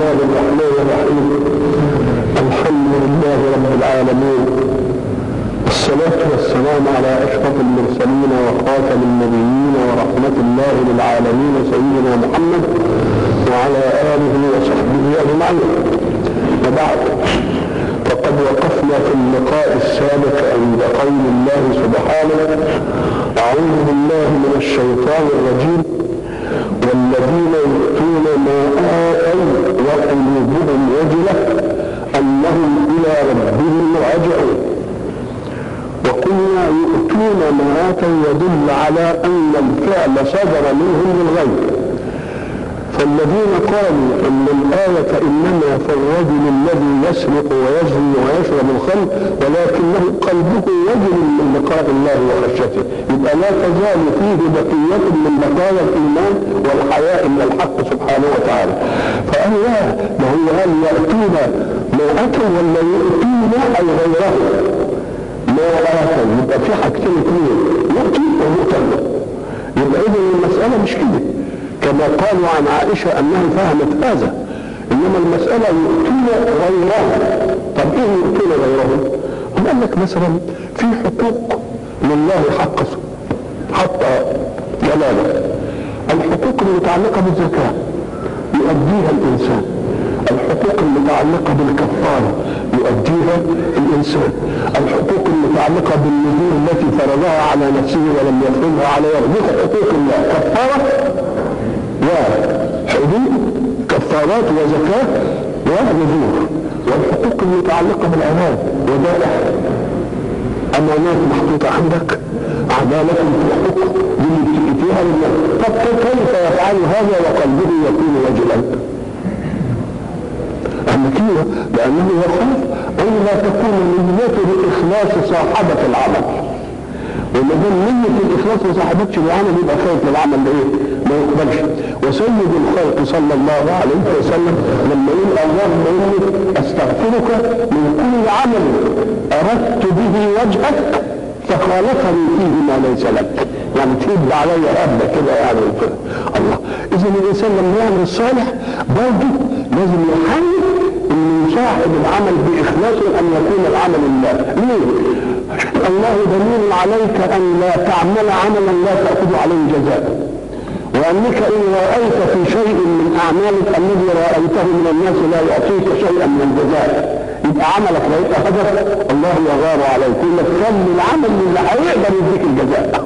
الله الرحمن الرحيم الحمد لله رب العالمين والصلاة والسلام على أشرف المرسلين وخاتم النبيين ورحمة الله للعالمين سيدنا محمد وعلى آله وصحبه أجمعين وبعد فقد وقفنا في اللقاء السابق عند قول الله سبحانه أعوذ بالله من الشيطان الرجيم والذين يؤتون ما آتوا وقلوبهم وجلة أنهم إلى ربهم راجعون وقلنا يؤتون ما آتوا يدل على أن الفعل صدر منهم للغير فالذين قالوا ان الآية انما في الرجل الذي يسرق ويزني ويشرب الخمر ولكنه قلبه وجل من لقاء الله وخشيته يبقى لا تزال فيه بقية من بقايا الايمان والحياء من الحق سبحانه وتعالى فقال لا ما هو هل يأتون ما أتوا ولا يؤتون أي غيره ما آتوا يبقى في حاجتين اثنين يؤتي ويؤتى يبقى إذا المسألة مش كده كما قالوا عن عائشة أنها فهمت هذا إنما المسألة يؤتون غيره طب إيه يؤتون غيره؟ هم قال لك مثلا في حقوق لله حق حق جلاله الحقوق المتعلقة بالزكاة يؤديها الإنسان الحقوق المتعلقة بالكفارة يؤديها الإنسان الحقوق المتعلقة بالنذور التي فرضها على نفسه ولم يفرضها على غيره حقوق الله كفارة وحدود كفارات وزكاة ونذور والحقوق المتعلقة بالعباد ودائع أمانات محطوطة عندك عدالة في الحقوق دي فيها لله طب كيف يفعل هذا وقلبه يكون وجلا؟ أما كده لأنه يخاف أن لا تكون نيته بإخلاص صاحبة العمل وما دام نية الإخلاص ما صاحبتش العمل يبقى خايف من العمل ده إيه؟ ما يقبلش وسيد الخلق صلى الله عليه وسلم لما يقول اللهم إني أستغفرك من كل عمل أردت به وجهك فخالفني فيه ما ليس لك يعني تهد علي هبه كده يعني كده الله اذا الانسان لما يعمل الصالح برضه لازم يحاول انه يصاحب العمل باخلاص ان يكون العمل لله ليه؟ الله دليل عليك ان لا تعمل عملا لا تاخذ عليه جزاء وانك ان رايت في شيء من اعمالك الذي رايته من الناس لا يعطيك شيئا من الجزاء يبقى عملك لا يبقى هدف الله يغار عليك يقول لك خلي العمل اللي هيقدر يديك الجزاء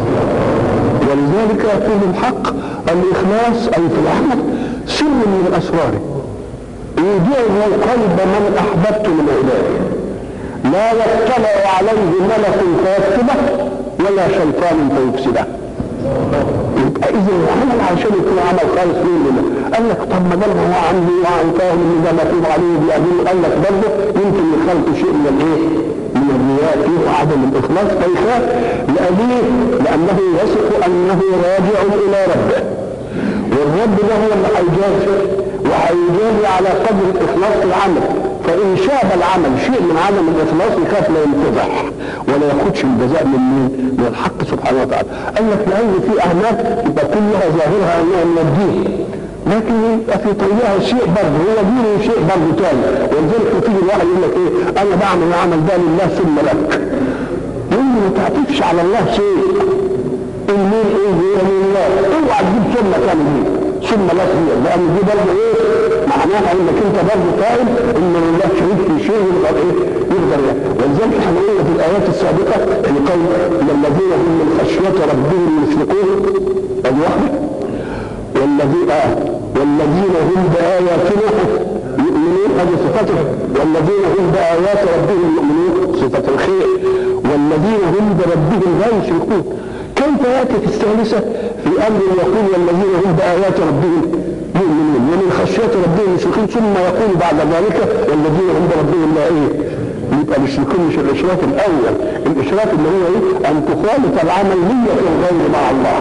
ولذلك يقول الحق الاخلاص اي في العمل سر من الاسرار يودعه قلب من احببت من عباده لا يطلع عليه ملك فيكتبه ولا شيطان فيفسده يبقى اذا العمل عشان يكون عمل خالص منه قال لك طب ما دام هو عندي وعن فاهم ان ده مكتوب عليه بيعمل قال لك برضه يمكن يخلق شيء من الايه؟ من الرياء فيه وعدم الاخلاص فيخاف لأبيه لانه يثق انه راجع الى ربه والرب ده هو اللي هيجازي وهيجازي على قدر الاخلاص في العمل فان شاب العمل شيء من عدم الاخلاص يخاف لا ينتزع ولا ياخدش الجزاء من مين؟ من الحق سبحانه وتعالى قال لك لان في اعمال يبقى كلها ظاهرها انها من الدين لكن يبقى في طيها شيء برضه هو دين وشيء برضه تاني ولذلك تيجي الواحد يقول لك ايه انا بعمل العمل ده لله ثم لك يقول ما تعطيش على الله شيء المين ايه هي من الله اوعى تجيب ثم كان دي ثم لك هي لان دي برضه ايه معناها انك انت برضه قائل ان لله شريك في شيء يقدر ايه يقدر يعني ولذلك احنا قلنا في الايات السابقه ان قول ان الذين هم من خشيه ربهم مشركون ادي واحده والذين آه والذين هم بآياتنا يؤمنون هذه صفته والذين هم بآيات ربهم يؤمنون صفة الخير والذين هم بربهم لا يشركون كيف يأتي في الثالثة في أمر يقول والذين هم بآيات ربهم يؤمنون ومن خشية ربهم يشركون ثم يقول بعد ذلك والذين هم بربهم لا إيه يبقى المشركون مش الإشراك الأول الإشراك اللي هو إيه أن تخالط العمل نية الغير مع الله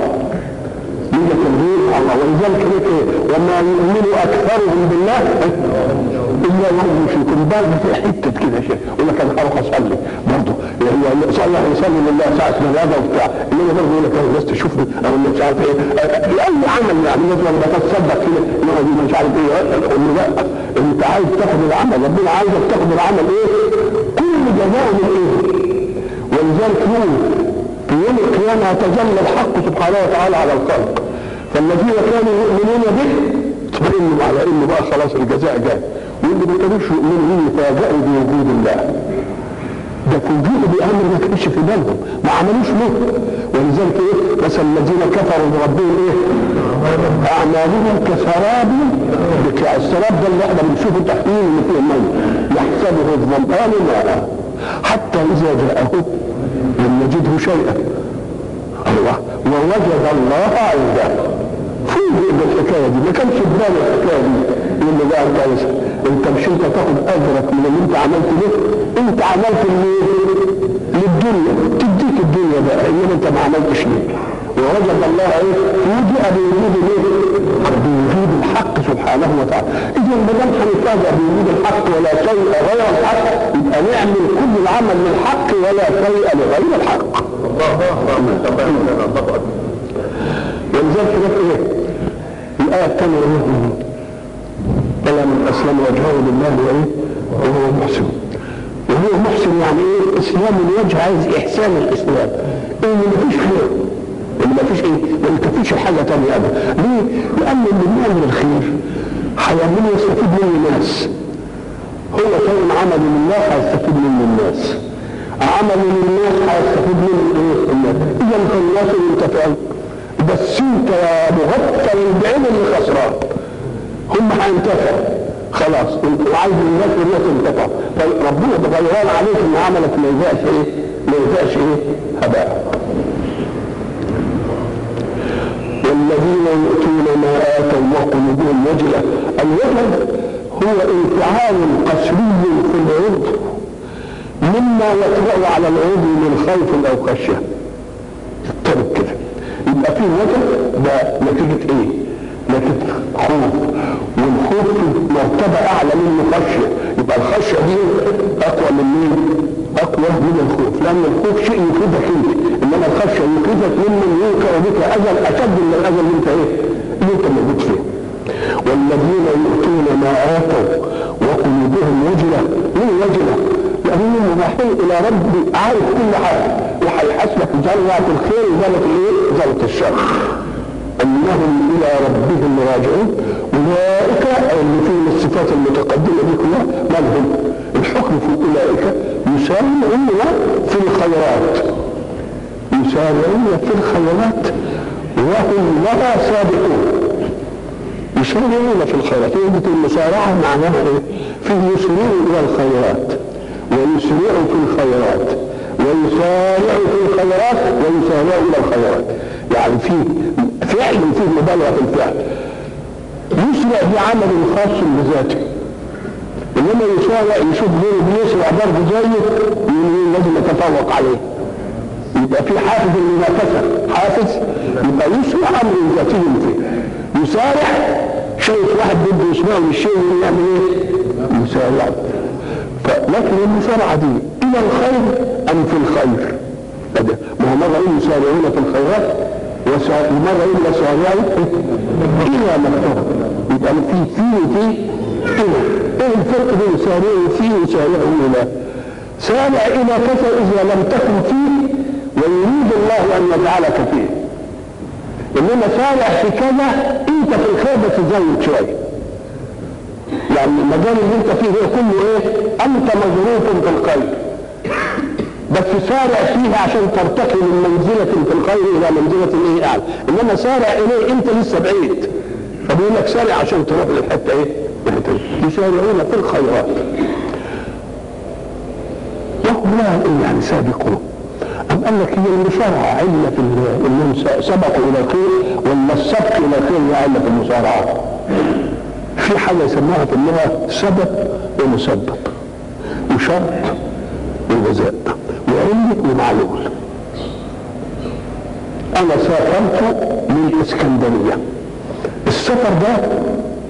نية الغير مع الله ولذلك ايه وما يؤمن أكثرهم بالله بالله وهم مشركون ده في حته كده شيء يقول لك انا هروح اصلي برضه يعني صلى يصلي لله ساعه ما غدا وبتاع انما برضه يقول لك انا الناس تشوفني او مش عارف ايه اي عمل يعني مثلا بتصدق كده انما دي مش عارف ايه اقول له لا انت عايز تاخد العمل ربنا عايزك تاخد العمل ايه كل جزاء من ايه ولذلك يوم في يوم القيامه يتجلى الحق سبحانه وتعالى على الخلق فالذين كانوا يؤمنون به اطمئنوا على انه بقى خلاص الجزاء جاي واللي ما كانوش يؤمنوا به يتفاجئوا بوجود الله ده فوجئوا بامر ما كانش في بالهم ما عملوش له ولذلك ايه مثلا الذين كفروا بربهم ايه اعمالهم كسراب بقيع السراب ده اللي احنا بنشوفه تحليل اللي فيه الماء يحسبه الظمآن ماء حتى اذا جاءه لم يجده شيئا الله ووجد الله عنده فوجئ بالحكايه دي ما كانش في باله الحكايه دي يقول له بقى انت انت مش انت تاخد اجرك من اللي انت عملت له انت عملت ليه؟ للدنيا تديك الدنيا بقى انما انت ما عملتش ليه ووجد الله ايه؟ فوجئ بوجود الايه؟ بوجود الحق سبحانه وتعالى اذا ما دام هنتفاجئ بوجود الحق ولا شيء غير الحق يبقى نعمل كل العمل للحق ولا شيء لغير الحق ولذلك هناك ايه؟ الآية الثانية ايه؟ بلى من أسلم وجهه لله وإيه؟ وهو محسن وهو محسن يعني ايه؟ إسلام الوجه عايز إحسان الإسلام إيه ما فيش خير اللي ما فيش ايه؟ ما يكفيش حاجة تانية أبدا ليه؟ لأن اللي بيعمل الخير هيعمله يستفيد منه الناس هو كان عمل لله هيستفيد منه الناس عمل للناس هيستفيد منه ايه؟ الناس إذا فالناس ينتفعون بس انت يا مغفل البعيد اللي خسران هم هينتفعوا خلاص انت عايز الناس والناس ينتفعوا فربنا تغيران عليك ان عملك ما يبقاش ايه ما يبقاش ايه هباء والذين يؤتون ما اتوا وقلوبهم وجله الوجل هو انفعال قسري في العضو مما يطرا على العضو من خوف او خشيه يضطرب كده يبقى في وجه ده نتيجة ايه؟ نتيجة خوف والخوف مرتبة اعلى منه خشية يبقى الخشية دي اقوى من مين؟ اقوى من الخوف لان الخوف شيء يفيدك انت انما الخشية يفيدك ممن يوقع بك اذى اشد من الاذى اللي انت ايه؟ اللي انت موجود فيه والذين يؤتون ما اتوا وقلوبهم وجلة ليه وجلة؟ لانهم رايحين الى رب عارف كل حاجه وهيحاسبك ذره الخير وذره الايه؟ ذره الشر. انهم الى ربهم راجعون اولئك اللي فيهم الصفات المتقدمه دي كلها ما لهم؟ الحكم في اولئك يسارعون في الخيرات. يسارعون في الخيرات وهم لها سابقون. يسارعون في الخيرات، يجد المسارعه معناها ايه؟ فيه يسرعون الى الخيرات. ويسرع في الخيرات ويسارع في الخيرات ويسارع الى الخيرات يعني في فعل فيه مبالغه في الفعل يسرع بعمل خاص بذاته انما يسارع يشوف غيره بيسرع برضه زيه لازم يتفوق عليه يبقى في حافز المنافسه حافز يبقى يسرع امر ذاتي فيه يسارع شايف واحد بده يسمعه من الشيء يعمل ايه؟ يسارع لكن المسارعة دي إلى الخير أم في الخير؟ ما هو مرة يقول يسارعون في الخيرات ومرة يقول يسارعون إلى مكتوب يبقى في في وفي إلى إيه الفرق بين يسارعون فيه ويسارعون إلى؟ سارع إلى كذا إذا لم تكن فيه ويريد الله أن يجعلك فيه إنما سارع في كذا أنت في الخير بس زود شوية يعني المجال اللي انت فيه هو كله ايه انت مظروف في الخير بس سارع فيها عشان ترتقي من منزلة في الخير الى منزلة ايه اعلى انما سارع اليه انت لسه بعيد فبيقول لك سارع عشان تروح للحته ايه يسارعون في الخيرات وهم لا ايه يعني سابقون أم قال لك هي المسارعة علة في انهم سبقوا إلى الخير ولا السبق إلى الخير هي علة في المسارعة؟ في حاجة يسموها في اللغة سبب ومسبب وشرط وجزاء وعلة ومعلول أنا سافرت من الإسكندرية السفر ده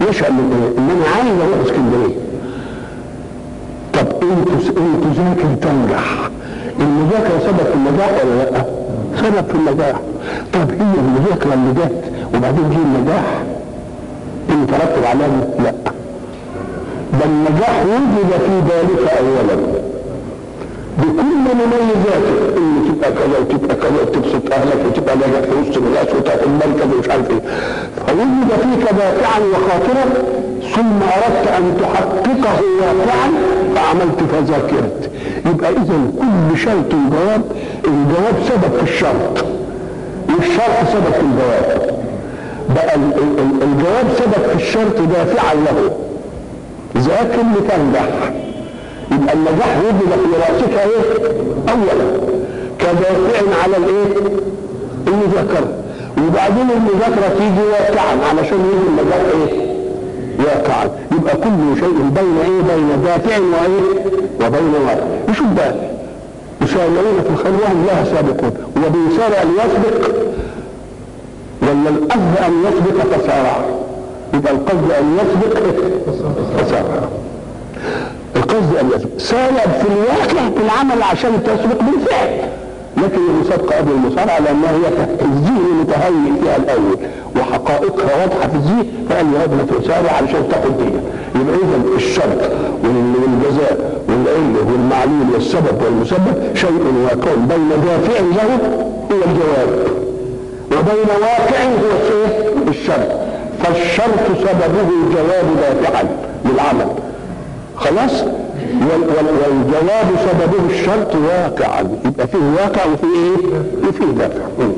نشأ من ايه؟ ان انا عايز اروح اسكندريه طب انت انت تذاكر تنجح المذاكره سبب في النجاح ولا لا؟ سبب في النجاح طب هي المذاكره اللي جت وبعدين جه النجاح اللي ترتب عليها لا ده النجاح وجد في ذلك اولا بكل مميزاته ان تبقى كذا وتبقى كذا وتبسط اهلك وتبقى ناجح في وسط الناس وتاخد مركز ومش عارف ايه فوجد فيك دافعا وخاطرا ثم اردت ان تحققه واقعا فعملت فذاكرت يبقى اذا كل شرط جواب الجواب سبب في الشرط والشرط سبب في الجواب بقى ال- ال- الجواب سبب في الشرط دافعا له ذاكر لتنجح يبقى النجاح وجد في راسك ايه؟ اولا كدافع على الايه؟ المذاكره وبعدين المذاكره تيجي واقعا علشان يجي النجاح ايه؟ واقعا يبقى كل شيء بين ايه؟ بين دافع وايه؟ وبين واقع يشوف بقى يسارعون في الخير وهم لها سابقون وبيسارع ليسبق ولا القصد ان يسبق فسارع يبقى القصد ان يسبق فسارع القصد ان يسبق سارع في الواقع في العمل عشان تسبق بالفعل لكن المسابقة قبل المصارعة لأنها هي الذهن متهيئ فيها الأول وحقائقها واضحة في الذهن فقال يا ابنة تسارع علشان تاخد دي يبقى إذا الشرط وال- والجزاء والعلة والمعلول والسبب والمسبب شيء واقع بين دافع له هو الجواب وبين واقع هو ايه؟ الشرط فالشرط سببه الجواب دافعا للعمل خلاص وال- وال- والجواب سببه الشرط واقعا يبقى فيه واقع وفيه ايه وفيه دافع مم.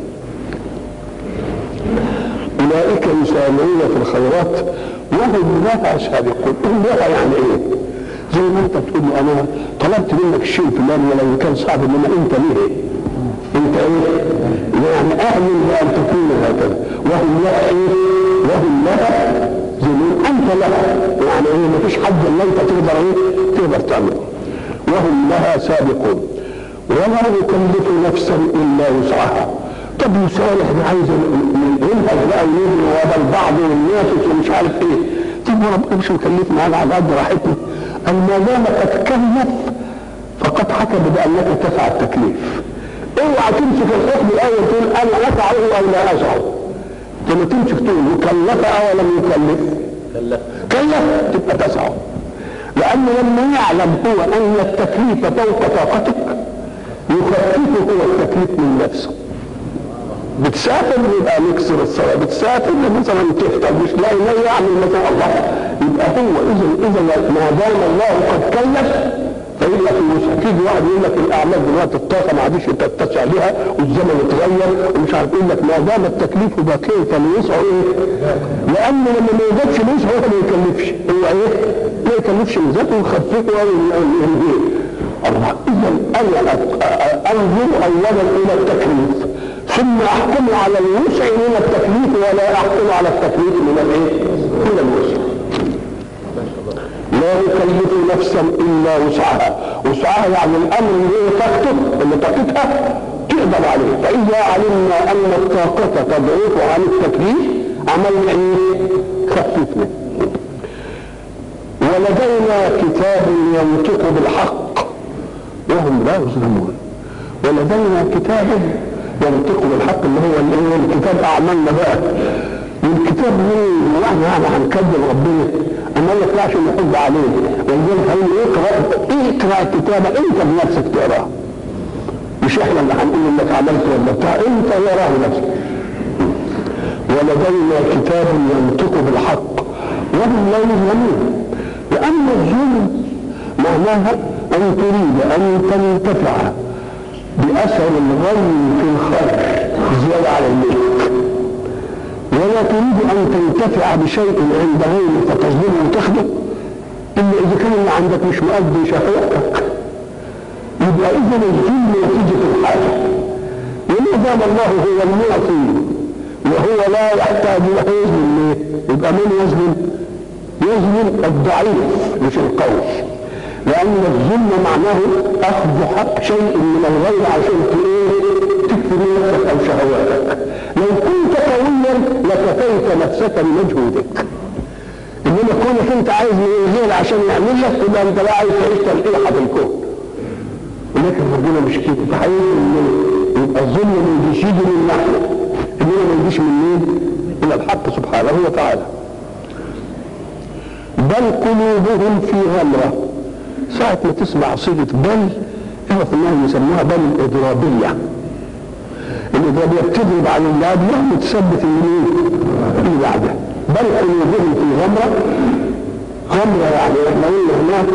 اولئك يسارعون في الخيرات وهم لها سابقون هم لها يعني ايه زي ما انت تقول لي انا طلبت منك الشيء الفلاني ولو كان صعب انما انت ليه انت ايه يعني اهل بان تكون هكذا وهم لها ايه وهم لها زميل انت لها يعني ايه مفيش حد الا انت تقدر ايه تقدر تعمله وهم لها سابقون ولا يكلف نفسا الا وسعها طب يصالح ده عايز ينهج بقى ويبني وبا البعض والنافس ومش عارف ايه طب وربنا مش مكلفنا على على قد راحتنا قال ما دام قد كلف فقد حكم بانك تسعى التكليف اوعى تمسك الحكم الاول تقول انا اسعه او لا اسعه لما تمسك تقول مكلف او لم يكلف كلف تبقى تسعه لانه لما يعلم هو ان التكليف فوق طاقتك يخففه هو التكليف من نفسه بتسافر يبقى نكسر الصلاه بتسافر مثلا تفطر مش لاقي لا يعمل مثلا الله يبقى هو اذا اذا ما دام الله قد كلف فيبقى في وسع تيجي واحد يقول لك الاعمال دلوقتي الطاقه ما عادش تتسع لها والزمن اتغير ومش عارف يقول لك ما دام التكليف باقي فليسعه ايه؟ لانه لما ما يوجدش ليسعه هو ما يكلفش هو ايه؟ ما يكلفش من ذاته ويخففه او ينهيه الله اذا انا انظر اولا الى التكليف ثم احكم على الوسع من التكليف ولا احكم على التكليف من الايه؟ من الوسع لا يكلف نفسا الا وسعها وسعها يعني الامر اللي هي طاقته اللي طاقتها تقدر عليه فاذا علمنا ان الطاقه تضعف عن التكليف عملنا ايه؟ خففنا ولدينا كتاب ينطق بالحق وهم لا يظلمون ولدينا كتاب ينطق بالحق اللي هو اللي هو الكتاب اعمالنا بقى والكتاب ليه واحنا يعني هنكذب ربنا اما ما يطلعش الحج عليه ولذلك هيقول اقرا اقرا الكتاب انت بنفسك تقراه مش احنا اللي هنقول انك عملت ولا بتاع انت وراه نفسك ولدينا كتاب ينطق بالحق وهم لا يظلمون لان الظلم معناها ان تريد ان تنتفع باثر الغي في الخلق زياده على الملك ولا تريد ان تنتفع بشيء عند غيرك فتظلمه وتاخده الا اذا كان اللي عندك مش مؤدي شهوتك يبقى اذا الظلم نتيجه الحاجه وما دام الله هو المعطي وهو لا يحتاج الى يظلم ليه؟ يبقى من يظلم؟ يظلم الضعيف مش القوي لان الظلم معناه اخذ حق شيء من الغير عشان ايه؟ تكفي نفسك او شهواتك لو كنت قويا لكفيت نفسك بمجهودك انما كونك انت عايز من غير عشان يعمل لك يبقى انت بقى عايز تعيش تلقيحه في الكون لكن ربنا مش كده فهيجي يبقى الظلم ما يجيش يجي من ناحيه انما ما يجيش من مين؟ من الحق سبحانه وتعالى بل قلوبهم في غمره ساعة ما تسمع صيغة بل اعرف انهم يسموها بل الاضرابية الاضرابية بتضرب على اللي قبلها وتثبت اللي اللي بعدها بل قلوبهم في غمرة غمرة يعني احنا قلنا هناك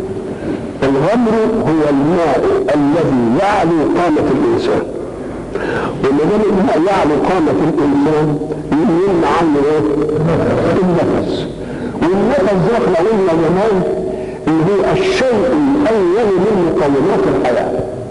الغمر هو الماء الذي يعلو قامة الإنسان وما دام الماء يعلو قامة الإنسان يمنع عنه ايه؟ النفس والنفس ده احنا قلنا زمان ان هو الشيء الاول من مقومات الحياه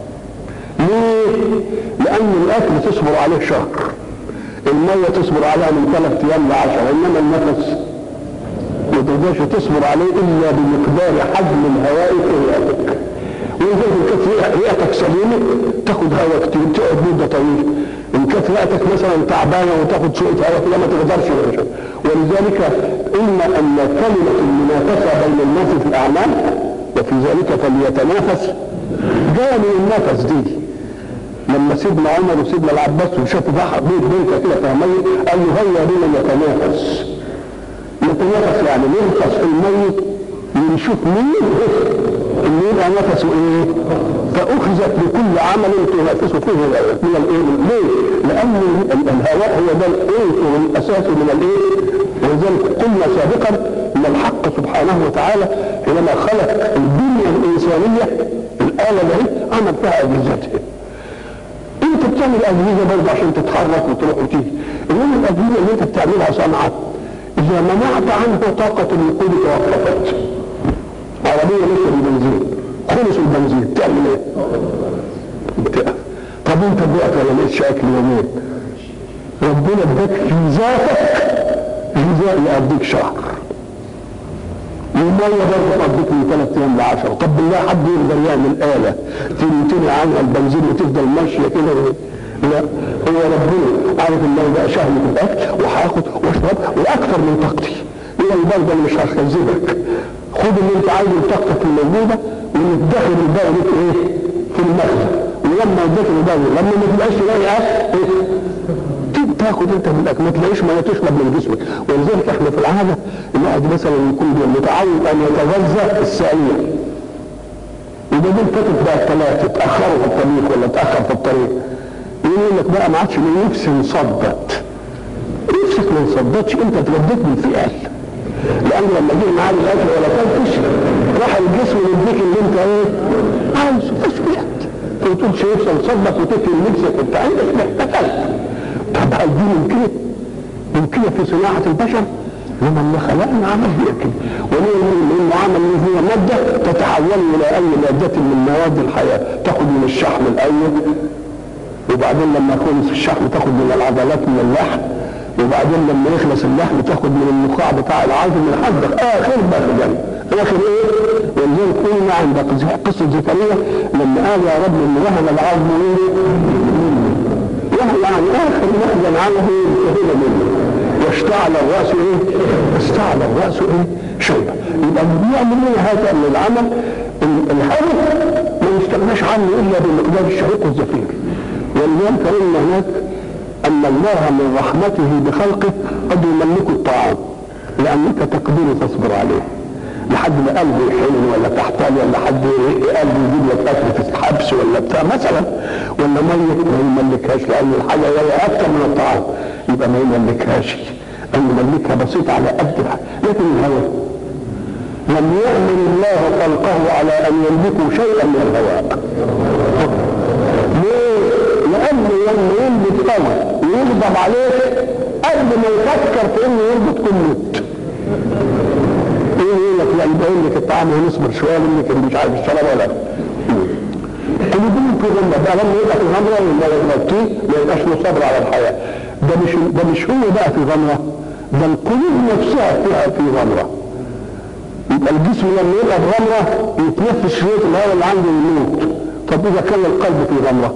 ليه؟ لان الاكل تصبر عليه شهر الميه تصبر عليها من ثلاث ايام لعشرة انما النفس ما تقدرش تصبر عليه الا بمقدار حجم الهواء في رئتك ولذلك كانت رئتك سليمه تاخد هواء كتير تقعد مده طويله ان كانت رئتك مثلا تعبانه وتاخد شويه هواء كده ما تقدرش ولذلك قلنا ان كلمه المنافسه بين الناس في الاعمال وفي ذلك فليتنافس جايه من النفس دي لما سيدنا عمر وسيدنا العباس وشافوا بحر بيت بنت كده في ميت قال له هيا بنا نتنافس نتنافس يعني ننفس في الميت ونشوف مين اللي يبقى نفسه ايه فاخذت لكل عمل تنافسه فيه من الايه ليه؟ لان الهواء هو ده العنصر الاساسي من الايه؟ ولذلك قلنا سابقا ان الحق سبحانه وتعالى حينما خلق الدنيا الانسانيه الاله دي عمل فيها اجهزتها انت بتعمل اجهزه برضه عشان تتحرك وتروح وتيجي انما الاجهزه اللي انت بتعملها صنعت اذا منعت عنها طاقه الوقود توقفت عربيه لسه بالبنزين خلص البنزين تعمل ايه؟ بتقف طب انت دلوقتي ولا لقيتش اكل يومين ربنا اداك في ذاتك غذاء يقضيك شهر والمية برضه تقضيك من ثلاث ايام ل 10 طب بالله حد يقدر يعمل آلة تنتهي عنها البنزين وتفضل ماشية كده لا هو ربنا عارف ان انا بقى شهر في الاكل وهاخد واشرب واكثر من طاقتي هي البلد اللي مش هخزنك خد اللي انت عايزه طاقتك الموجوده وندخل الباقي لك ايه في المخزن ولما تدخل الباقي لما ما تبقاش تلاقي اكل ايه تاخد انت من الاكل ما تلاقيش ما تشرب من جسمك ولذلك احنا في العاده الواحد مثلا يكون متعود ان يتغذى السريع وبعدين فاتت بقى ثلاثه اتاخروا في الطريق ولا اتاخر في الطريق يقول لك بقى ما عادش من نفسي انصدت نفسك ما انصدتش انت اتغديت بالفعل لان لما جه معاد الاكل ولا كلتش راح الجسم يديك اللي انت ايه عايزه فشبعت ما تقولش نفسي انصدت وتكفي نفسك انت عندك محتاج طب هل دي ممكنة؟ ممكنة في صناعة البشر؟ لما اللي خلقنا عمل بيأكل وليه لأنه عمل اللي هي مادة تتحول إلى أي مادة من مواد الحياة تاخد من الشحم الأول وبعدين لما يكون في الشحم تاخد من العضلات من اللحم وبعدين لما يخلص اللحم تاخد من النخاع بتاع العظم لحد آخر بخجل آخر إيه؟ ولذلك قلنا عند قصة زكريا لما قال يا رب إن وهن العظم إيه؟ يعني اخر مأذن عنه ينتهي منه واشتعل الراس ايه؟ اشتعل الراس ايه؟ شيبه يبقى بيعمل ايه هذا من العمل الهدف ما يستغناش عنه الا بمقدار الشهيق والزفير ولذلك قلنا هناك ان الله من رحمته بخلقه قد يملك الطعام لانك تقدر تصبر عليه لحد ما قلبه يحن ولا تحتال ولا حد قلبه يجيب لك اكل في حبس ولا بتاع مثلا ولا ميه ما يملكهاش لان الحاجه هي اكثر من الطعام يبقى ما يملكهاش ان يملكها بسيط على قدها لكن الهواء لم يأمن الله خلقه على ان يملكوا شيئا من الهواء ليه؟ لانه لما يلبس قوي ويغضب عليك قبل ما يفكر في انه يربط كل موت يقول لك لا يبقى لك الطعام ونصبر شويه منك اللي مش عارف الشراب ولا قلوبهم في غمره بقى لما يبقى في غمره ولا يغطيه ما يبقاش له صبر على الحياه ده مش ده مش هو بقى في غمره ده القلوب نفسها فيها في غمره يبقى الجسم لما يبقى في غمره يتنفس شويه الهواء اللي عنده يموت طب اذا كان القلب في غمره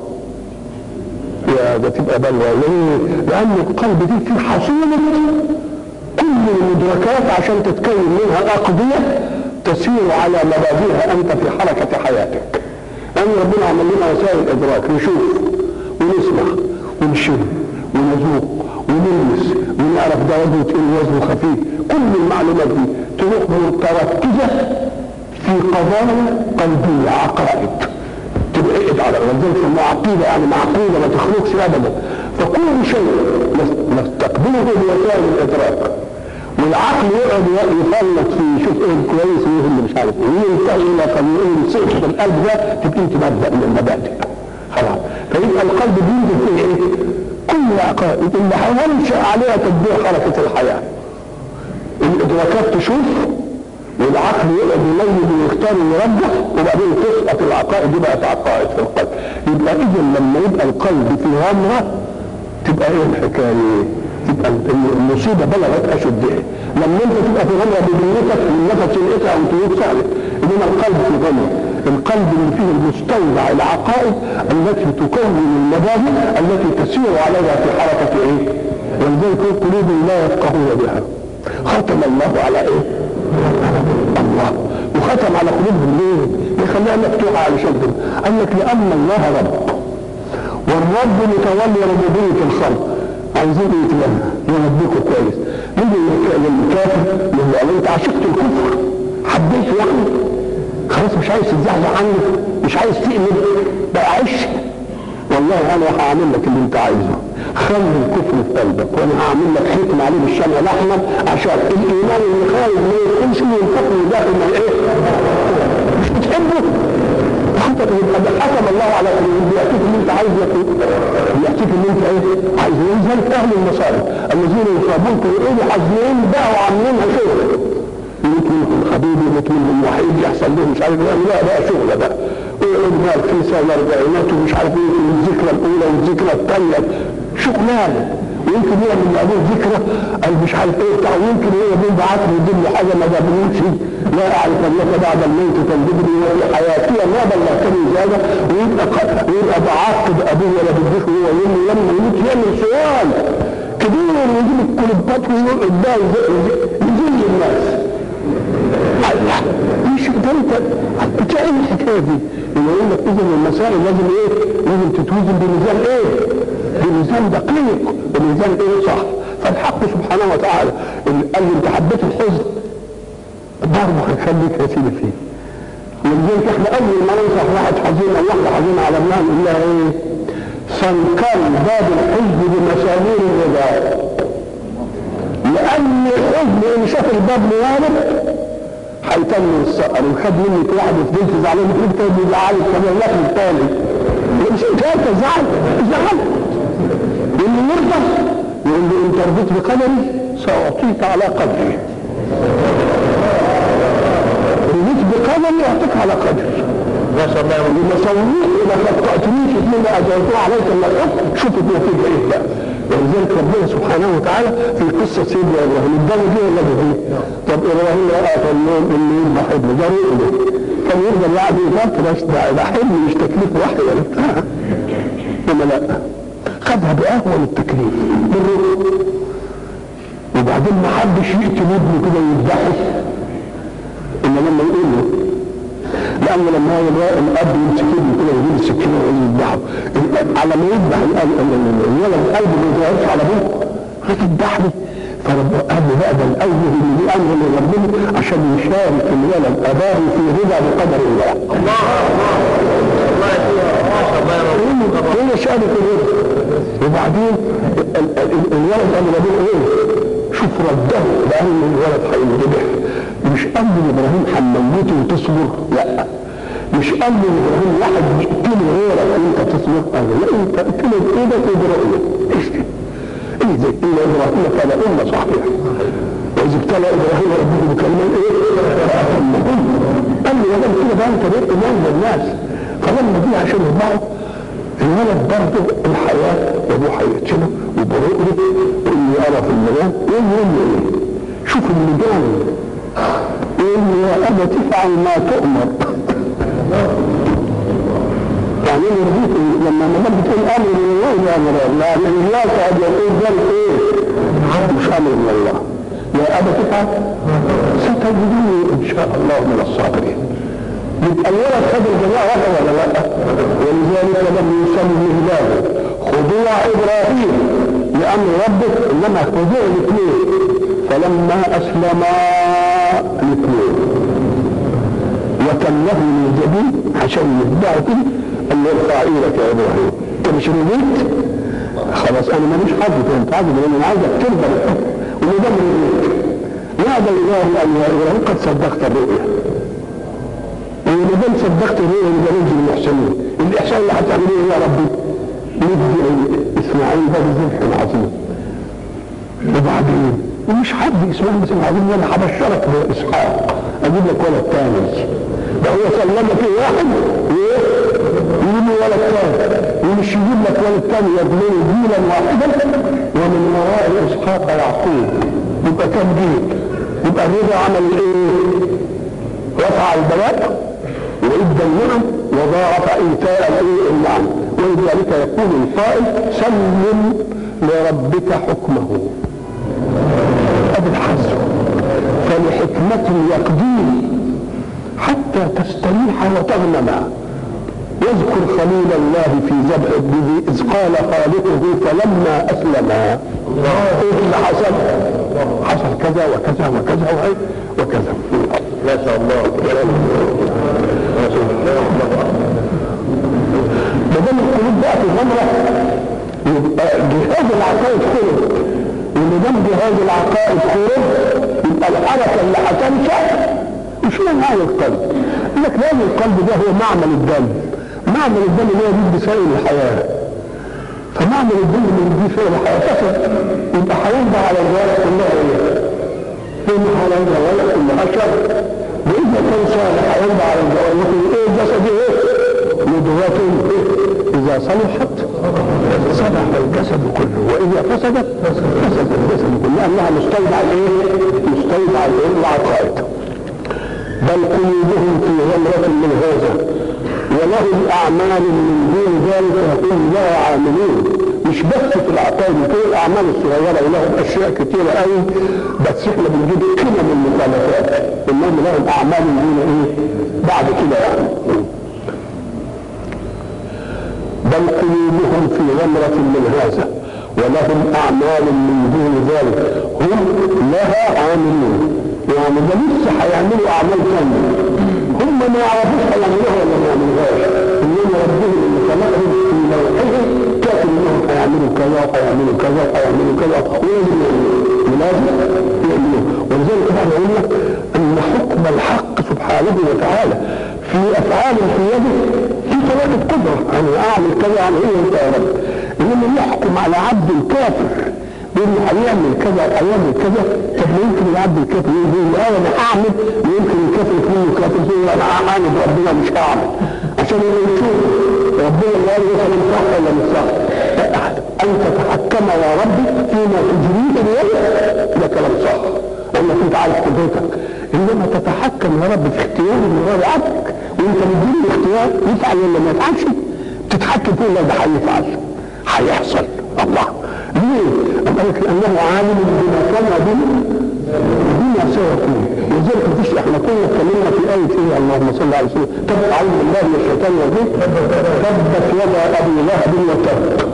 يا ده تبقى بلوى ليه؟ لان القلب دي في حصيله كل من المدركات عشان تتكون منها اقضيه تسير على مبادئها انت في حركه حياتك لان ربنا عمل لنا وسائل ادراك نشوف ونسمع ونشم ونذوق ونلمس ونعرف ده وزنه تقيل وزنه خفيف كل المعلومات دي تروح متركزه في قضايا قلبيه عقائد تبعد على ولذلك سموها عقيده يعني معقوله ما تخرجش ابدا فكل شيء نستقبله بوسائل الادراك والعقل يقعد يفلت فيه يشوف ايه الكويس وايه اللي مش عارف ايه وينتهي الى قضيه صفه القلب ده تبتدي تبدا من المبادئ خلاص فيبقى القلب بينزل فيه ايه؟ كل عقائد اللي هينشا عليها تدبير حركه الحياه الادراكات تشوف والعقل يقعد يميز ويختار ويرجح وبعدين تسقط العقائد دي بقت عقائد في القلب يبقى اذا لما يبقى القلب في غمره تبقى ايه الحكايه؟ تبقى المصيبه بلغت اشدها لما انت تبقى في غمره بدنيتك من نفس الاتى او تموت سهله انما القلب في غمره القلب اللي فيه المستودع العقائد التي تكون المبادئ التي تسير عليها في حركه ايه؟ ولذلك قلوب لا يفقهون بها ختم الله على ايه؟ الله وختم على قلوبهم ليه؟ يخليها مفتوحه علشان كده قال لك لان الله رب والرب متولي ربوبيه الخلق عايزين ايه تبقى يربيكوا كويس يجي الكافر يقول له انت عشقت الكفر حبيته يعني خلاص مش عايز تتزحزح عنه مش عايز تقلب بقى عش والله انا هعمل لك اللي انت عايزه خلي الكفر في قلبك وانا هعمل لك ختم عليه بالشمع الاحمر عشان الايمان اللي خارج ما يدخلش من الكفر داخل من ايه؟ مش بتحبه حتى يبقى حكم الله على بيعطيك اللي انت عايز يعطيك اللي انت ايه عايزه ولذلك اهل المصائب الذين يصابون في ايه حزنين بقوا عاملينها شغل يموت منهم حبيبي يموت منهم وحيد يحصل لهم مش عارف لا لا بقى شغل بقى ويقعد في سنه الاربعينات ومش عارف ايه في الذكرى الاولى والذكرى الثانيه شغلانه ويمكن هي من ابوه ذكرى قال مش عارف ايه بتاع ويمكن هي ابوه بعت له يجيب له حاجه ما جابلوش لا اعرف انك بعد الموت تنجبني وفي حياتي ما بلغتني زياده ويبقى ويبقى بعاقب ابوه ولا بديك هو يوم لما يموت يعمل سؤال كبير ويجيب الكليبات ويقعد بقى يذل الناس الله مش ده انت بتاع ايه الحكايه دي؟ يقول لك اذا المسائل لازم ايه؟ لازم تتوزن بميزان ايه؟ بميزان دقيق بميزان ايه صح؟ فالحق سبحانه وتعالى قال لي انت حبيت الحزن برضه هيخليك يا سيدي فيه ولذلك احنا اول ما ننصح واحد حزين او واحده حزينه على ابنها نقول لها ايه؟ سنكر باب الحزن بمسامير الرضا لان الحزن ان شاف الباب موارد هيتم السقر وخد منك واحد فضلت زعلان المفروض كان يزعلك كمان ياخد الثاني مش انت زعل زعل واللي يرضى يقول له انت رضيت بقدري ساعطيك على قدري رضيت بقدري اعطيك على قدري ما شاء الله لما سويت اذا خطأتنيش مما اجرته عليك الا الحكم شوف النتيجه ايه بقى ولذلك ربنا سبحانه وتعالى في قصه سيدنا ابراهيم الدم دي ولا دي طب ابراهيم رأى في اليوم اللي يذبح ابنه ده رؤيه كان يفضل يقعد يفكر ده ده حلم مش تكليف وحي ولا بتاع انما لا خدها باهون التكليف بالرؤيه وبعدين ما حدش يقتل ابنه كده ويذبحه الا لما يقول له لأن لما هو الأب يمسك ابنه كده ويجيب السكينة ويقول يذبحه على ما يذبح الولد قلبه ما يظهرش على أبوه هتذبحني فرب قال له بقى ده الأول اللي دي أمر من ربنا عشان يشارك الولد أباه في رضا بقدر الله. الله الله هي شارك الرضا وبعدين الولد قال لابوه ايه؟ شوف رده لأن الولد هينذبح مش قال له ابراهيم حملته وتصبر لا مش قال له ابراهيم واحد يقتل غيرك وانت تصبر قال له لا انت اقتله بايدك وبرؤية ايش ايه زي ان ابراهيم كان امه صحيحه واذا ابتلى ابراهيم ربه بكلمات ايه؟ فاتمهن قال له يا كده بقى انت بقيت امام للناس فلما جه عشان يذبحه الولد برضه الحياه وابوه هيقتله وبرؤيته واني ارى في المنام ايه يقول له ايه؟ شوف اللجان يقول يا أبا تفعل ما تؤمر يعني يرضيك لما ما بتقول امر من الله امر الله لان الله قد يقول ذلك ايه؟ مش امر من الله يا ابا تفعل ستجدني ان شاء الله من الصابرين يبقى الولد خد الجزاء ولا ولا لا ولذلك لم يسمي الله خضوع ابراهيم لامر ربك انما خضوع الاثنين فلما اسلما الاثنين وتله من جديد عشان يتبعوا كده قال له ارفع ايدك يا ابراهيم انت مش رضيت خلاص انا ماليش حد انت عايز لان انا عايزك ترضى بالحكم وده من رضيت نادى الله ان يا ابراهيم قد صدقت الرؤيا وما دام صدقت الرؤيا يبقى ننزل المحسنين الاحسان اللي هتعمليه يا ربي ندي اسماعيل ده بذبح عظيم وبعدين ومش حد اسماعيل بس عظيم انا هبشرك باسحاق اجيب لك ولد تاني ده هو سلم فيه واحد وايه يجيب له ولد تاني ومش يجيب لك ولد تاني يبنيه جيلا واحدا ومن وراء اسحاق يعقوب يبقى كم جيل يبقى الرضا عمل ايه رفع البلاء وادى النعم وضاعف ايتاء الايه النعم ولذلك يقول القائل سلم لربك حكمه ابي الحزم فلحكمة يقضيه حتى تستريح وتغنم يذكر خليل الله في ذبح ابنه اذ قال خالقه فلما اسلم ايه اللي حصل؟ حصل كذا وكذا وكذا وكذا ما شاء الله ما شاء الله ما دام القلوب بقى في غمره يبقى جهاز العقائد خرب وما دام جهاز العقائد خرب يبقى الحركه اللي هتنشا مش من هذا القلب يقول لك لان القلب ده هو معمل الدم معمل الدم اللي هو بيدي سائل الحياه فمعمل الدم اللي بيدي سائل الحياه فسد يبقى هينبع على الجوارح كلها ايه؟ ينبع على الجوارح كلها شر باذن كان صالح هينبع على الجوارح لكن ايه الجسد ايه؟ مضغة إذا صلحت صلح الجسد كله وإذا فسدت فسد الجسد كله لأنها مستودع الإيه؟ مستودع الإيه؟ العقائد بل قلوبهم في غمرة من هذا ولهم أعمال من دون ذلك هم لها عاملون مش بس في العقائد في الأعمال الصغيرة ولهم أشياء كتيرة قوي بس إحنا بنجيب قمم المخالفات إنهم لهم أعمال من دون إيه؟ بعد كده يعني بل قلوبهم في غمرة من هذا ولهم أعمال من دون ذلك هم لها عاملون يعني ده لسه هيعملوا أعمال ثانية هم ما يعرفوش هيعملوها ولا ما يعملوهاش إنما ربهم اللي خلقهم في لوحه كاتب إنهم هيعملوا كذا وهيعملوا كذا وهيعملوا كذا ولازم يعملوا ولازم يعملوا ولذلك احنا قلنا أن حكم الحق سبحانه وتعالى في أفعال في يده في ثلاثة قدرة أنا أعمل كذا أعمل إيه أنت يا رب إنما يحكم على عبد الكافر بيقول هيعمل كذا هيعمل كذا طب ما يمكن العبد الكافر يقول لا أنا هعمل ويمكن الكافر يكون كافر يقول أنا هعمل ربنا مش هعمل عشان يشوف ربنا اللي قال مثلا صح ولا مش صح أن تتحكم يا ربي فيما تجريه اليوم ده كلام صح انك انت عارف قدرتك انما تتحكم يا رب في اختيار مراد عبدك وانت مديني الاختيار يفعل ولا ما يفعلش تتحكم فيه لا ده هيفعل هيحصل الله ليه؟ قال لك لانه عالم بما كان به بما سيكون ولذلك مفيش احنا كنا اتكلمنا في ايه ايه اللهم صل على سيدنا تبت اعوذ بالله من الشيطان الرجيم تبت يدا ابي لهب وتب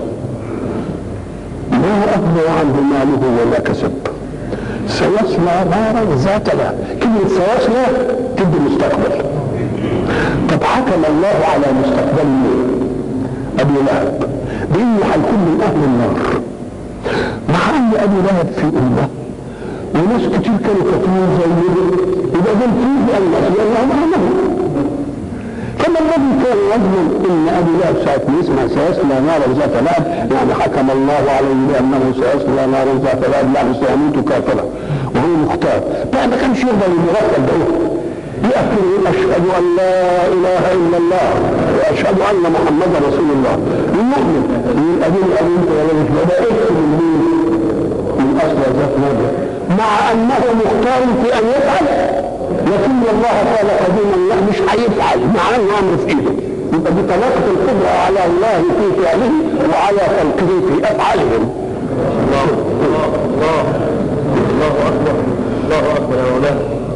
ما اغنى عنه ماله وما كسب سيصلى نارا ذات لهب كلمة سيصلى تدي مستقبل طب حكم الله على مستقبل مين؟ أبي لهب بإنه هيكون من أهل النار مع أن أبي لهب في أمة وناس كتير كانوا كافرين زيه يبقى دول فيه الناس لأنهم آمنوا كما الذي كان يظن ان ابي لهب ساعه ما يسمع سيصلى نارا ذات لهب يعني حكم الله عليه بانه سيصلى نارا ذات لهب يعني سيموت كافرا وهو مختار لا ما كانش يقدر المرتب ده يأكل أشهد أن لا إله إلا الله وأشهد أن محمدا رسول الله المؤمن من أبي الأبي ولا مش بدأ اكتب من من أصل ذات نبي مع أنه مختار في أن يفعل لكن الله قال قديما لا مش هيفعل مع انه امر في ايده يبقى دي طلاقه القدره على الله في فعله وعلى خلقه في افعالهم الله الله الله الله اكبر الله اكبر يا مولانا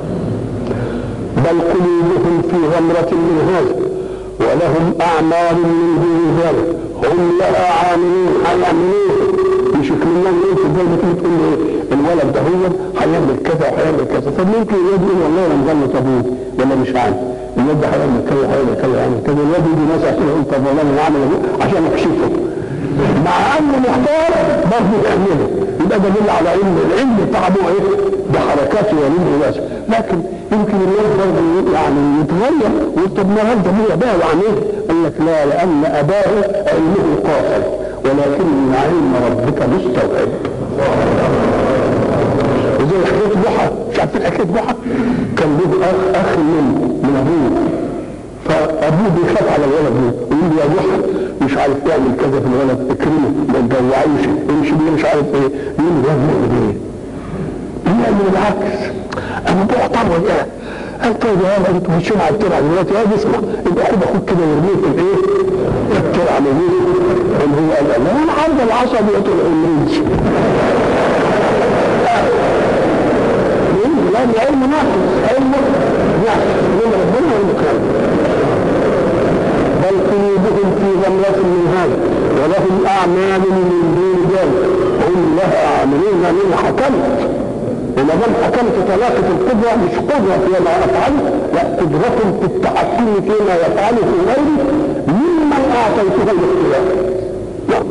بل قلوبهم في غمرة من هذا ولهم أعمال من دون ذلك هم لها عاملون هيعملون مش كلنا نقول في الدولة تيجي تقول لي الولد ده هو هيعمل كذا وهيعمل كذا طب ممكن الواد يقول والله انا مغلط ابوه ولا مش عارف الواد ده هيعمل كذا هيعمل كذا هيعمل كذا الواد يجي ناس عشان يقول طب والله انا هعمل ابوه عشان اكشفه مع انه محتار برضه يعمله يبقى ده دليل على ان العلم بتاع ابوه ايه بحركاته ورمه بس لكن يمكن الناس برضه يعني يتغير ويقول طب ما هذا هو اباه عن ايه؟ قال لك لا لان اباه علمه قاصر ولكن علم ربك مستوعب وزي حكايه ضحى مش عارفين حكايه ضحى كان له اخ اخ من من ابوه فابوه بيخاف على الولد ده يقول له يا ضحى مش عارف تعمل كذا في الولد اكرمه ما تجوعوش امشي بيه مش عارف ايه يقول له يا ابني اعمل ايه؟ يعمل العكس انا بحتار وياه قال طيب يا ولد انتوا ماشيين على الترعه دلوقتي يا اسمع يبقى خد اخوك كده وارميه في الايه؟ في الترعه من قال هو قال لا انا عارف العصا دي الريش لان علم ناقص علم ناقص من ربنا والمكان بل قلوبهم في غمرة من هذا ولهم أعمال من دون ذلك هم لها عاملون من حكمت وما دام حكمت طلاقة القدرة مش قدرة فيما أفعله لا قدرة في التحكم فيما يفعله في غيره ممن أعطيته الاختيار نعم.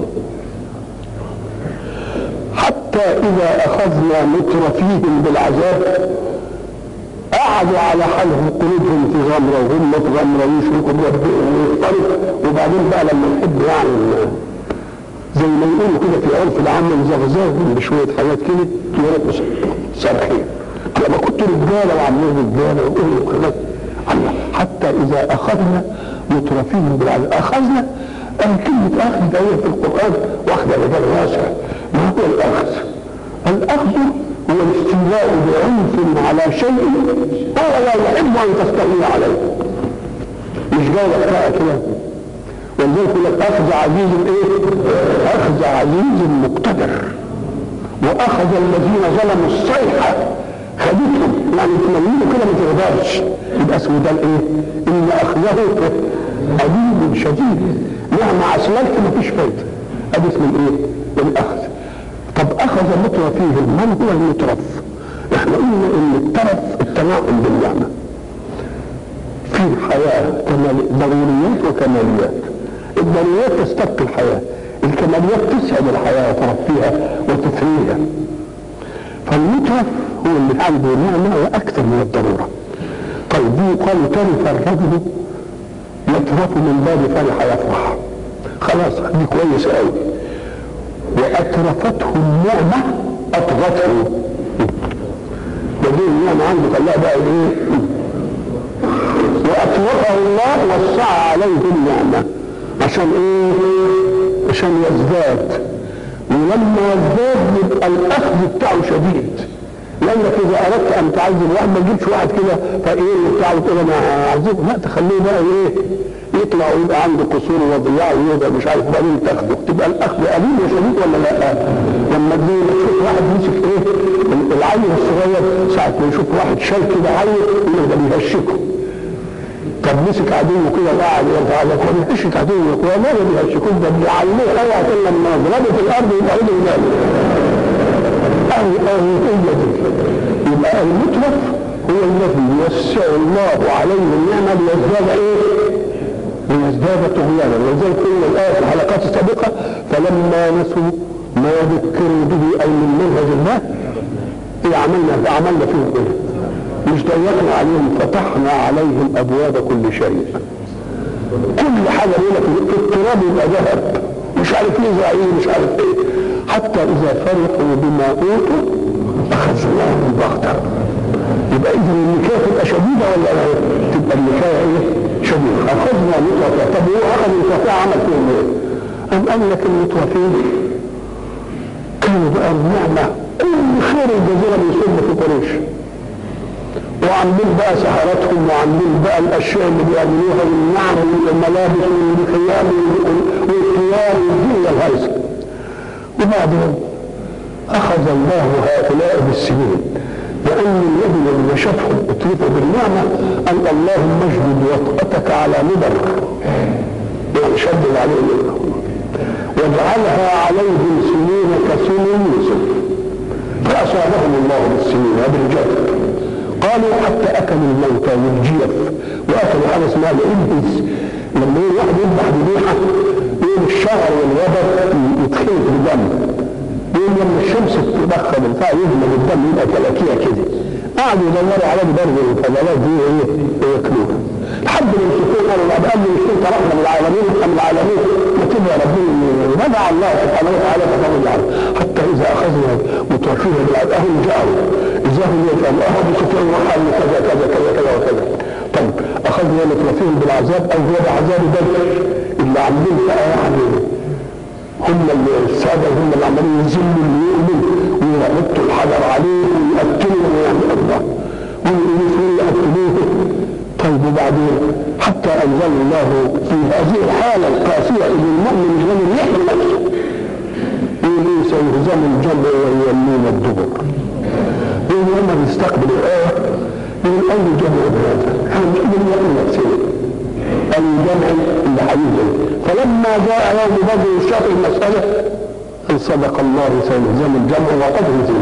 حتى إذا أخذنا مترفيهم بالعذاب قعدوا على حالهم قلوبهم في غمرة وهم في غمرة ويشركوا بربهم ويختلف وبعدين بقى لما نحب يعني زي ما يقولوا كده في عرف العام زغزاهم بشوية حاجات كده يروحوا صارخين لما كنت رجالة وعاملين رجالة ويقولوا كده الله حتى إذا أخذنا مترفيهم بالعذاب أخذنا أن كلمة أخذ ده هي في القرآن واخدة مجال واسع ما هو الأخذ؟ الأخذ هو الاستيلاء بعنف على شيء هو لا يحب ان تستولي عليه مش جاي لك بقى كده ولذلك يقول لك اخذ عزيز ايه؟ اخذ عزيز مقتدر واخذ الذين ظلموا الصيحه خدتهم يعني تمنينه كده ما تقدرش يبقى اسمه ده الايه؟ ان اخذه أليم شديد مهما اسلمت مفيش فايده ادي اسمه الايه؟ الاخذ طب اخذ مترفيهم من هو المترف احنا قلنا ان الترف التنعم بالنعمه في حياه كمال ضروريات وكماليات الضروريات تستبقي الحياه الكماليات تسعد الحياه وترفيها وتثريها فالمترف هو اللي عنده نعمه واكثر من الضروره طيب دي قال ترف الرجل يترف من باب فرح يفرح خلاص دي كويس قوي وأترفته النعمة أطغته ودي النعمة عنده خلاها بقى إيه وأطلقه الله وسع عليه النعمة عشان إيه عشان يزداد ولما يزداد يبقى الأخذ بتاعه شديد لأنك إذا أردت أن تعذب واحد ما تجيبش واحد كده فإيه بتاعه كده أنا أعذبه لا تخليه بقى إيه يطلع ويبقى عنده قصور وضياع ويبقى مش عارف بعدين تاخده تبقى الاخذ قليل وشديد ولا لا؟ لما تجي تشوف واحد يمسك ايه العيل الصغير ساعة ما يشوف واحد شايل كده عيل يقول ده بيهشكه طب مسك عدوه كده وقعد يرفع لك هو بيهشك عدوه هو ما بيهشكوه ده بيعلمه قوي عشان لما ضربه في الارض يبقى عيله ينام قوي قوي هي دي يبقى المترف هو الذي يوسع الله عليه النعمه ليزداد ايه؟ ليزداد طغيانا ولذلك قلنا الآية في الحلقات السابقة فلما نسوا ما ذكروا به أي من منهج الله إيه عملنا عملنا فيهم إيه؟ مش ضيقنا عليهم فتحنا عليهم أبواب كل شيء كل حاجة يقول لك في التراب يبقى ذهب مش عارف ايه زعيم مش عارف ايه حتى إذا فرحوا بما أوتوا أخذناهم بغتة يبقى إذا النكاية تبقى شديدة ولا لا؟ تبقى النكاية إيه؟ شديدة أخذنا مترفع طب هو أخذ المترفع عمل فيهم إيه؟ أم قال لك المترفين كانوا بقى النعمة كل خير الجزيرة بيصب في قريش وعاملين بقى سحراتهم وعاملين بقى الاشياء اللي بيعملوها والنعم والملابس والخيام والثياب والدنيا الهيصه وبعدين اخذ الله هؤلاء بالسنين لان الذي لما شافهم اتركوا بالنعمه قال اللهم اجلد وطأتك على مدر يعني شدد عليهم واجعلها عليهم سنين كسنين يوسف فاصابهم الله بالسنين وبالجد قالوا حتى اكلوا الموتى والجيف واكلوا حاجه اسمها الابز لما يجي واحد يذبح ذبيحه يقوم الشعر والوبر يتخلط بدم يقوم لما الشمس تتبخر البتاع يهمل الدم يبقى كلاكيع كده قعدوا يدوروا على برضه الفضلات دي ايه وياكلوها لحد ما يمسكوه قالوا لا قبل مش كنت رحمه من العالمين رحمه من العالمين ما تبقى ربنا ودع الله سبحانه وتعالى فضل العالم حتى اذا اخذنا متوفيه بالعدل اهم جاءوا اذا هم يفعلوا اهو سفيان وحال كذا كذا كذا كذا وكذا طيب اخذنا متوفيهم بالعذاب او هو بعذاب بدر اللي عاملين بقى يعني هم اللي الساده هم اللي عمالين يذلوا اللي يؤمن ويربطوا الحجر عليه ويقتلوا ويعملوا الله ويقولوا يقتلوه طيب وبعدين حتى انزل الله في هذه الحاله القاسيه ان المؤمن مش قادر يحمي نفسه يقول ايه سيهزم الجمع ويولون الدبر يقول لما بيستقبل الايه يقول اي جمع بهذا احنا مش قادرين نحمي نفسنا اي جمع اللي هيهزم فلما جاء يوم بدر وشاف المساله ان صدق الله سيهزم الجمع وقد هزم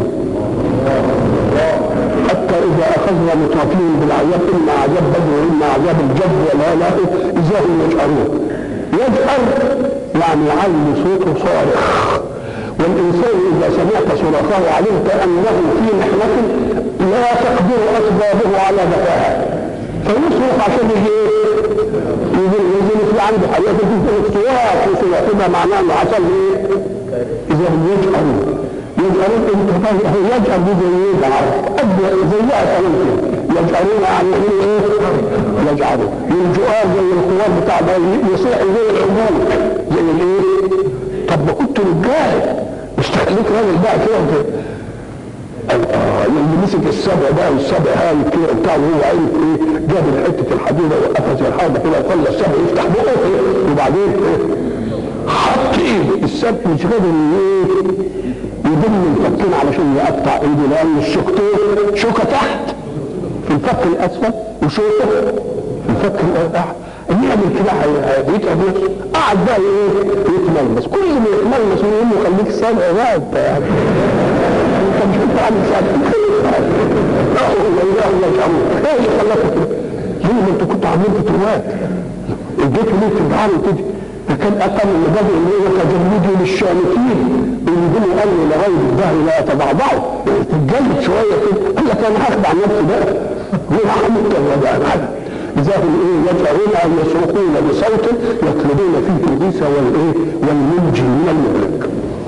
حتى إذا أخذنا متوفيهم بالعذاب إما عذاب بدر وإما عذاب الجد ولا لا إذا هم يجأرون يجأر يعني يعلي صوته صارخ والإنسان إذا سمعت صراخه علمت أنه في محنة لا تقدر أسبابه على دفعها فيصرخ عشان يجي إيه؟ يجي يجي في عنده حياة في صواخ وصواخ يبقى معناه إنه حصل إيه؟ إذا هم يجأرون يجعلون انت هو يجعل دي زي يجعل زيها كمان كده يجعلون يعني ايه يجعلون الجؤار زي الخوار بتاع ده يصيح زي العمال زي الايه طب ما كنت رجال مش تخليك راجل بقى كده انت اه اللي مسك السبع بقى والسبع هاي كده بتاعه وهو عارف ايه جاب حته الحديده وقفها زي الحرب كده وخلى السبع يفتح بقه وبعدين ايه حط ايده السبع مش قادر ايه يضم الفكين علشان يقطع ايده لان الشوكتين شوكه تحت في الفك الاسفل وشوكه في الفك الاعلى اللي يعمل كده هيتعب نفسه قعد بقى ايه يتملمس كل ما يتملمس ويقول له خليك سابع بقى انت يعني انت مش انت عامل سابع لا والله لا الله يشعرون ايه اللي خلاك كده؟ ليه ما انت كنت عاملين فتوات اديت ليه تدعموا كده فكان اقل من بدء اللي هو تجمدي للشامتين بينزلوا قال لي لغايه الظهر لا يتضعضعوا تتجلد شويه كده قال لك انا هاخد عن نفسي بقى هو عمل كده بقى معانا اذا هم ايه يجعلون ان يصرخون بصوت يطلبون فيه الغيث والايه والمنجي من المهلك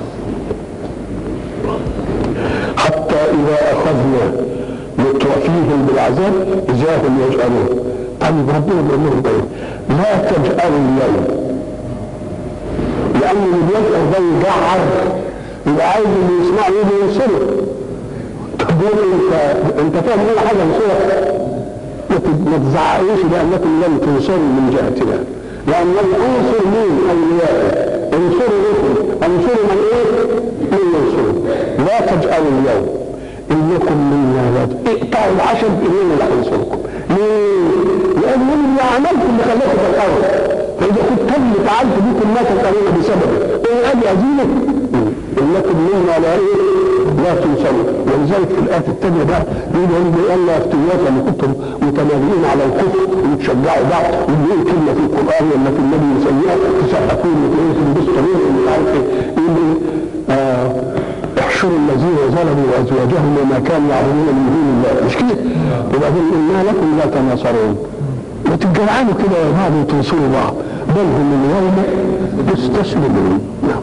حتى اذا اخذنا متوفيهم بالعذاب اذا هم يجعلون طيب ربنا بيقول لهم ايه لا تجأروا اليوم لأن اللي بيجأر ده يجعر يبقى عايز اللي يسمعه يجي ينصره طب يقول انت انت فاهم ولا حاجه نصرك ما تزعقوش لانكم لم تنصروا من جهتنا لان انصر مين اوليائه انصروا لكم انصروا من ايه؟ من ينصروا لا تجأروا اليوم انكم منا لا اقطعوا العشب اننا لا ننصركم ليه؟ لان من اللي عملكم اللي خلاكم في الارض فاذا كنت اللي فعلت بكم ما تفعلون بسببه ايه قال يزينك انكم منا لا ايه؟ لا تنصروا ولذلك في الايه الثانيه بقى يقول لهم الله افتوات لما كنتم متمالئين على الكفر وتشجعوا بعض واللي يقول كلمه في القران ولا في النبي سيئه تسقفون وتلاقيه تلبسوا طويل ومش عارف ايه يقول ايه؟ آه احشروا الذين ظلموا وازواجهم وما كانوا يعبدون من دون الله مش كده؟ وبعدين قلنا لكم لا تناصرون ما تتجمعوا كده يا بعض وتنصروا بعض بل هم اليوم مستسلمون نعم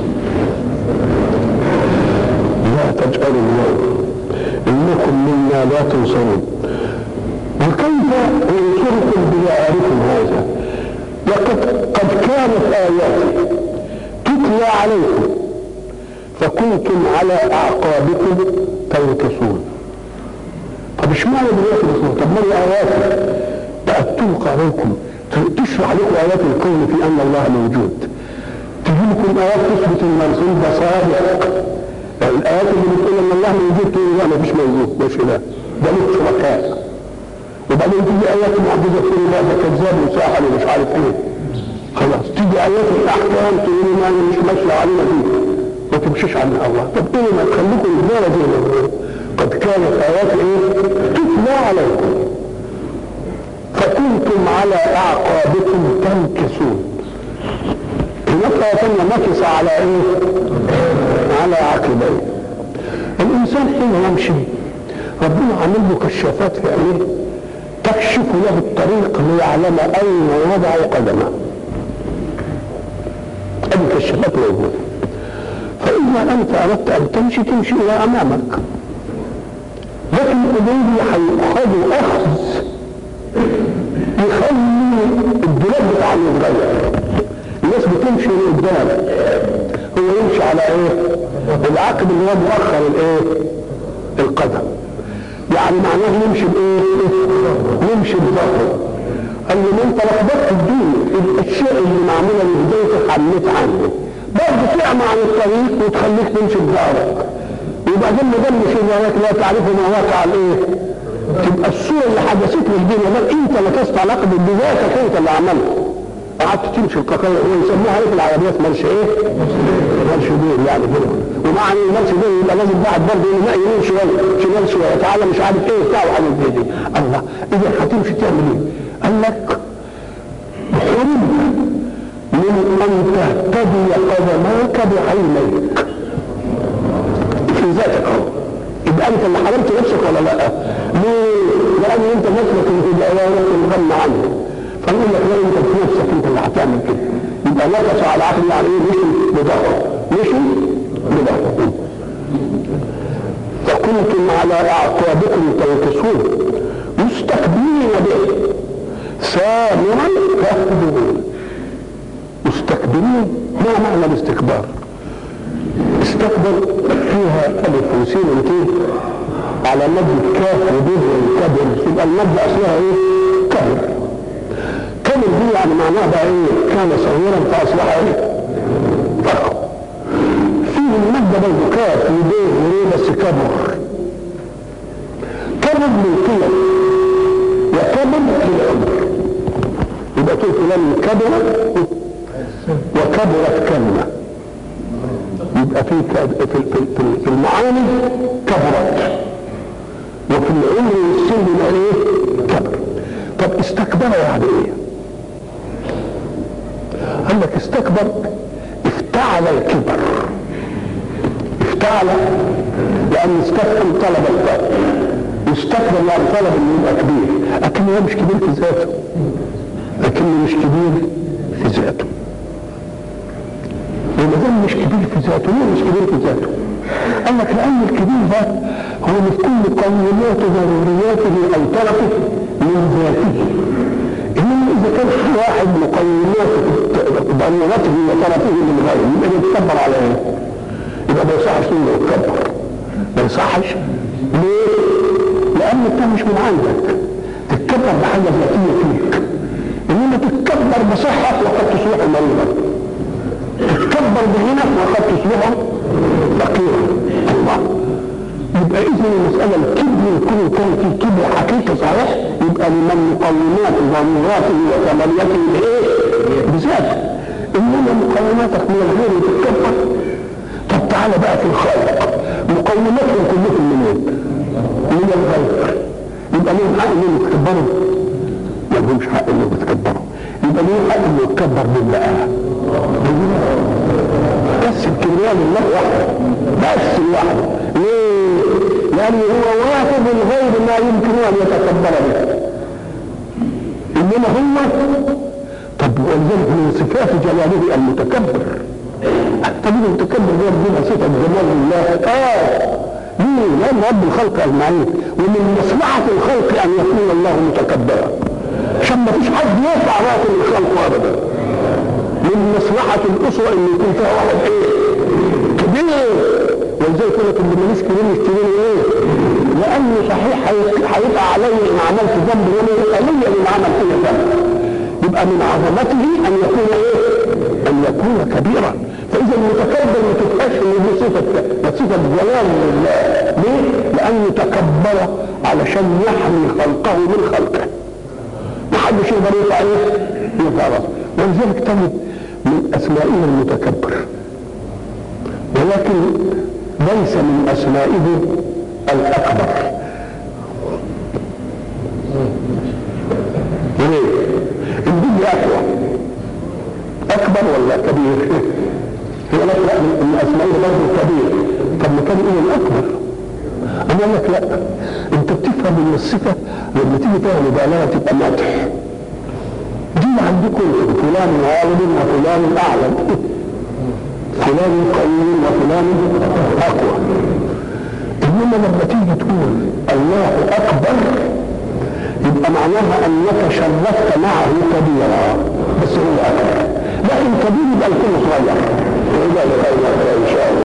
لا تجأروا اليوم إنكم منا لا تنصرون وكيف ينصركم بجواركم هذا لقد قد كانت آياتي تتلى عليكم فكنتم على أعقابكم تنكصون طب اشمعنى دلوقتي بصور طب ما آياتي بقت تلقى عليكم تشرح لكم آيات الكون في أن الله موجود تجي لكم آيات تثبت المرسول ده صادق الايات اللي بتقول ان الله موجود تقول لا ما فيش موجود مش اله ده له شركاء وبعدين تيجي ايات معجزه تقول لا ده كذاب وساحر ومش عارف ايه خلاص تيجي ايات الاحكام تقول ما مش ماشيه علينا دي ما تمشيش عن الله طب ايه ما تخليكم رجاله زي ما بيقولوا. قد كانت ايات ايه تتلى عليكم فكنتم على اعقابكم تنكسون هناك آية ثانية نكس على ايه؟ على عقبيه الانسان حين يمشي ربنا عامل له كشافات في عينيه تكشف له الطريق ليعلم اين يضع قدمه ادي كشافات موجوده فاذا انت اردت ان تمشي تمشي الى امامك لكن الذي هيؤخذ اخذ يخلي الدولاب بتاعه يتغير الناس بتمشي لقدام هو يمشي على ايه العقب اللي هو مؤخر الايه القدم يعني معناه يمشي بايه يمشي بظهره قال له ما انت لخبطت الدين الشيء اللي معموله لهدايتك عميت عنه برضه تعمى عن الطريق وتخليك تمشي بظهرك وبعدين ما دام مش ولكن لا تعرف ما واقع الايه تبقى الصوره اللي حدثت لك دي ما دام انت لكست علاقه بذاتك انت اللي عملته قعدت تمشي القطايع هو يسموها ايه في العربيات مرش ايه؟ مرش دين يعني كده ومع ان المرش دين يبقى لازم بعد برضه يمين يمين شويه شمال شويه تعالى مش عارف ايه بتاع وحاجات زي دي الله اذا هتمشي تعمل ايه؟ قال لك حرم من ان تهتدي قدماك بعينيك في ذاتك اهو يبقى انت اللي حرمت نفسك ولا لا؟ ليه؟ لان انت نفسك في الاوامر الغم عنه فيقول لك لا انت في نفسك انت اللي هتعمل كده يبقى نقص على العقل يعني ايه مشي بظهره مشي بظهره فكنتم على اعقابكم تنكسون مستكبرين به سامرا تهدون مستكبرين ما معنى الاستكبار استكبر فيها الف وسين وتين على مد كاف وب والكبر يبقى المد اصلها ايه كبر كبر دي يعني معناها بقى ايه كان صغيرا فاصبح ايه ضخم فيه المادة برضه كاف وب وري بس كبر كبر للقيم وكبر للعمر يبقى تقول فلان كبر وكبرت كلمه يبقى في في في, في, في المعاني كبرت وفي العمر والسن يبقى ايه؟ كبر طب استكبر يعني ايه؟ قال لك استكبر افتعل الكبر افتعل لان استفهم طلب الفضل واستكبر يعني طلب انه يبقى كبير لكنه هو مش كبير في ذاته لكنه مش كبير في ذاته وما دام مش كبير في ذاته ليه مش كبير في ذاته؟ قال لك لان الكبير ده هو من كل مقومات ضرورياته او تركه من ذاته انما اذا كان في واحد مقومات ضرورته وتركه من غيره يبقى يتكبر على ايه؟ يبقى ما يصحش انه يتكبر ما يصحش ليه؟ لان انت مش من عندك تتكبر بحاجه ذاتيه فيك انما تتكبر بصحه وقد تصبح مريضا تتكبر بغنى وقد تصبح فقيرا الله يبقى اذا المساله الكبر يكون كان في كبر حقيقي صحيح يبقى لمن مقومات ضرورته وكماليته بايه؟ بذاته انما مقوماتك من الغير تتكبر طب تعالى بقى في الخلق مقوماتهم كلهم منين؟ من الغير يبقى لهم حق انهم يتكبروا ما لهمش حق انهم يتكبروا يبقى لهم حق انه يتكبر بالله بس الكبرياء لله وحده بس لوحده ليه؟ لأنه هو واثق الغير ما يمكن أن يتكبر به إنما هو طب ولذلك من صفات جلاله المتكبر طب المتكبر ده ربنا صفة جمال الله اه ليه؟ لأن رب الخلق أجمعين ومن مصلحة الخلق أن يكون الله متكبرا عشان ما فيش حد يرفع باطل الخلق أبدا من مصلحة الأسرة إن يكون فيها واحد إيه؟ كبير ولذلك يقول لك اللي ماليش كبير يشتري إيه؟ لأنه صحيح هيبقى علي إن عملت ذنب ولا يبقى لي إن عمل فيا ذنب يبقى من عظمته أن يكون إيه؟ أن يكون كبيرا فاذا المتكبر ما تبقاش ان دي صفه ده صفه جلال لله ليه؟ لانه تكبر علشان يحمي خلقه من خلقه ما حدش يقدر يطلع ايه؟ يطلع راسه ولذلك تجد من اسمائه المتكبر ولكن ليس من اسمائه الاكبر ليه؟ الدنيا اقوى اكبر ولا كبير؟ هي لك لا من اسمائه برضه كبير طب ما كان ايه الاكبر؟ انا اقول لك لا انت بتفهم ان الصفه لما تيجي فيها مبالغه تبقى مدح دي عندكم فلان عالم وفلان اعلم فلان قوي وفلان اقوى انما لما تيجي تقول الله اكبر يبقى معناها انك شرفت معه كبيرا بس هو اكبر لكن كبير يبقى الكل صغير وإلى لقاء ان شاء الله